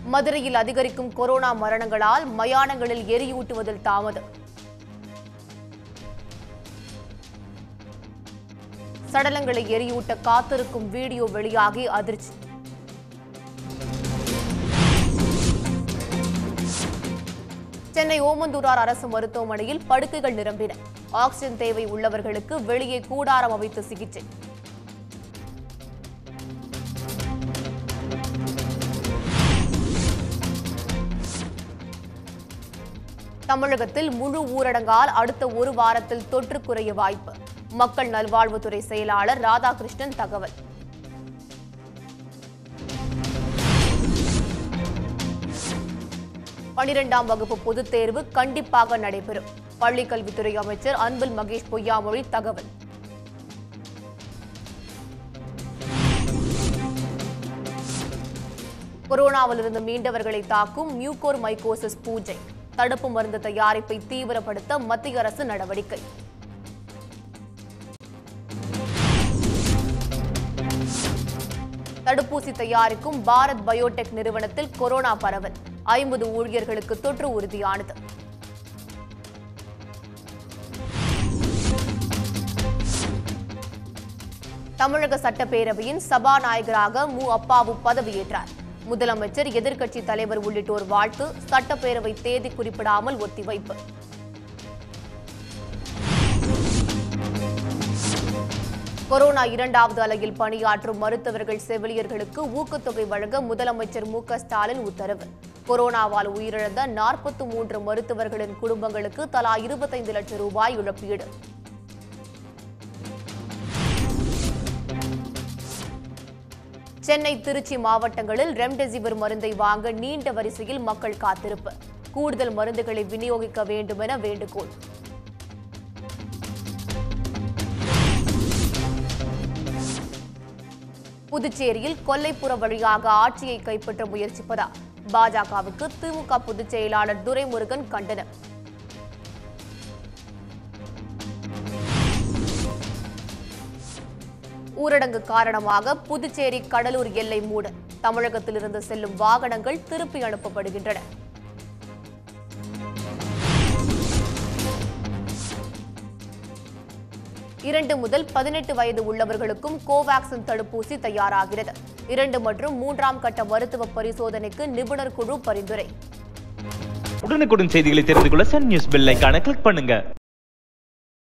மதுரையில் அதிகரிக்கும் கொரோனா மரணங்களால் மயானங்களில் எரியூட்டுவதில் தாமதம் சடலங்களை எரியூட்ட காத்திருக்கும் வீடியோ வெளியாகி அதிர்ச்சி சென்னை ஓமந்தூரார் அரசு மருத்துவமனையில் படுக்கைகள் நிரம்பின ஆக்சிஜன் தேவை உள்ளவர்களுக்கு வெளியே கூடாரம் அமைத்து சிகிச்சை தமிழகத்தில் முழு ஊரடங்கால் அடுத்த ஒரு வாரத்தில் தொற்று குறைய வாய்ப்பு மக்கள் நல்வாழ்வுத்துறை செயலாளர் ராதாகிருஷ்ணன் தகவல் பனிரெண்டாம் வகுப்பு பொதுத் தேர்வு கண்டிப்பாக நடைபெறும் பள்ளிக்கல்வித்துறை அமைச்சர் அன்பில் மகேஷ் பொய்யாமொழி தகவல் கொரோனாவிலிருந்து மீண்டவர்களை தாக்கும் மியூகோர் மைகோசிஸ் பூஜை தடுப்பு மருந்து தயாரிப்பை தீவிரப்படுத்த மத்திய அரசு நடவடிக்கை தடுப்பூசி தயாரிக்கும் பாரத் பயோடெக் நிறுவனத்தில் கொரோனா பரவல் ஐம்பது ஊழியர்களுக்கு தொற்று உறுதியானது தமிழக சட்டப்பேரவையின் சபாநாயகராக மு அப்பாவு பதவியேற்றார் முதலமைச்சர் எதிர்க்கட்சி தலைவர் உள்ளிட்டோர் வாழ்த்து சட்டப்பேரவை தேதி குறிப்பிடாமல் ஒத்திவைப்பு கொரோனா இரண்டாவது அலையில் பணியாற்றும் மருத்துவர்கள் செவிலியர்களுக்கு ஊக்கத்தொகை வழங்க முதலமைச்சர் மு க ஸ்டாலின் உத்தரவு கொரோனாவால் உயிரிழந்த நாற்பத்தி மூன்று மருத்துவர்களின் குடும்பங்களுக்கு தலா இருபத்தைந்து லட்சம் ரூபாய் இழப்பீடு சென்னை திருச்சி மாவட்டங்களில் ரெம்டெசிவிர் மருந்தை வாங்க நீண்ட வரிசையில் மக்கள் காத்திருப்பு கூடுதல் மருந்துகளை விநியோகிக்க வேண்டுமென வேண்டுகோள் புதுச்சேரியில் கொல்லைப்புற வழியாக ஆட்சியை கைப்பற்ற முயற்சிப்பதா பாஜகவுக்கு திமுக பொதுச் செயலாளர் துரைமுருகன் கண்டனம் ஊரடங்கு காரணமாக புதுச்சேரி கடலூர் எல்லை மூடல் தமிழகத்திலிருந்து செல்லும் வாகனங்கள் திருப்பி அனுப்பப்படுகின்றன இரண்டு முதல் பதினெட்டு வயது உள்ளவர்களுக்கும் கோவாக்சின் தடுப்பூசி தயாராகிறது இரண்டு மற்றும் மூன்றாம் கட்ட மருத்துவ பரிசோதனைக்கு நிபுணர் குழு பரிந்துரை உடனுக்குடன் செய்திகளை தெரிந்து கொள்ள சன் நியூஸ் பெல் ஐகானை கிளிக் பண்ணுங்க